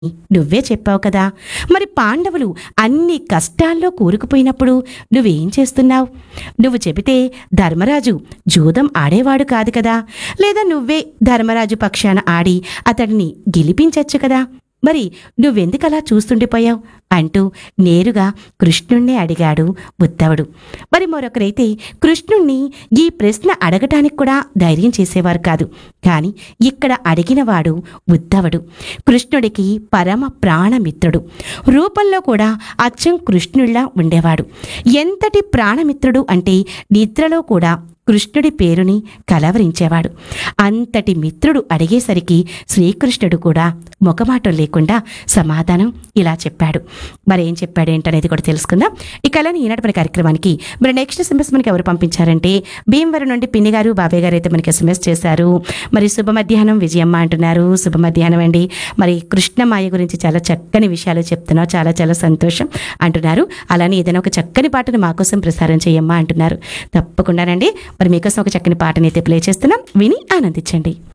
నువ్వే చెప్పావు కదా మరి పాండవులు అన్ని కష్టాల్లో కూరుకుపోయినప్పుడు నువ్వేం చేస్తున్నావు నువ్వు చెబితే ధర్మరాజు జూదం ఆడేవాడు కాదు కదా లేదా నువ్వే ధర్మరాజు పక్షాన ఆడి అతడిని గెలిపించచ్చు కదా మరి నువ్వెందుకలా చూస్తుండిపోయావు అంటూ నేరుగా కృష్ణుణ్ణే అడిగాడు ఉద్ధవుడు మరి మరొకరైతే కృష్ణుణ్ణి ఈ ప్రశ్న అడగటానికి కూడా ధైర్యం చేసేవారు కాదు కానీ ఇక్కడ అడిగినవాడు ఉద్ధవుడు కృష్ణుడికి పరమ ప్రాణమిత్రుడు రూపంలో కూడా అచ్చం కృష్ణుడిలా ఉండేవాడు ఎంతటి ప్రాణమిత్రుడు అంటే నిద్రలో కూడా కృష్ణుడి పేరుని కలవరించేవాడు అంతటి మిత్రుడు అడిగేసరికి శ్రీకృష్ణుడు కూడా ముఖమాటం లేకుండా సమాధానం ఇలా చెప్పాడు మరి ఏం చెప్పాడు ఏంటనేది కూడా తెలుసుకుందాం ఇక అలానే ఈనాటి మన కార్యక్రమానికి మరి నెక్స్ట్ ఎస్ఎంఎస్ మనకి ఎవరు పంపించారంటే భీమవరం నుండి పిన్ని గారు బాబాయ్ గారు అయితే మనకి ఎస్ఎంఎస్ చేశారు మరి శుభ మధ్యాహ్నం విజయమ్మ అంటున్నారు శుభ మధ్యాహ్నం అండి మరి కృష్ణమాయ గురించి చాలా చక్కని విషయాలు చెప్తున్నావు చాలా చాలా సంతోషం అంటున్నారు అలానే ఏదైనా ఒక చక్కని పాటను మా కోసం ప్రసారం చేయమ్మా అంటున్నారు తప్పకుండానండి మరి మీకోసం ఒక చక్కని పాటని అయితే ప్లే చేస్తున్నాం విని ఆనందించండి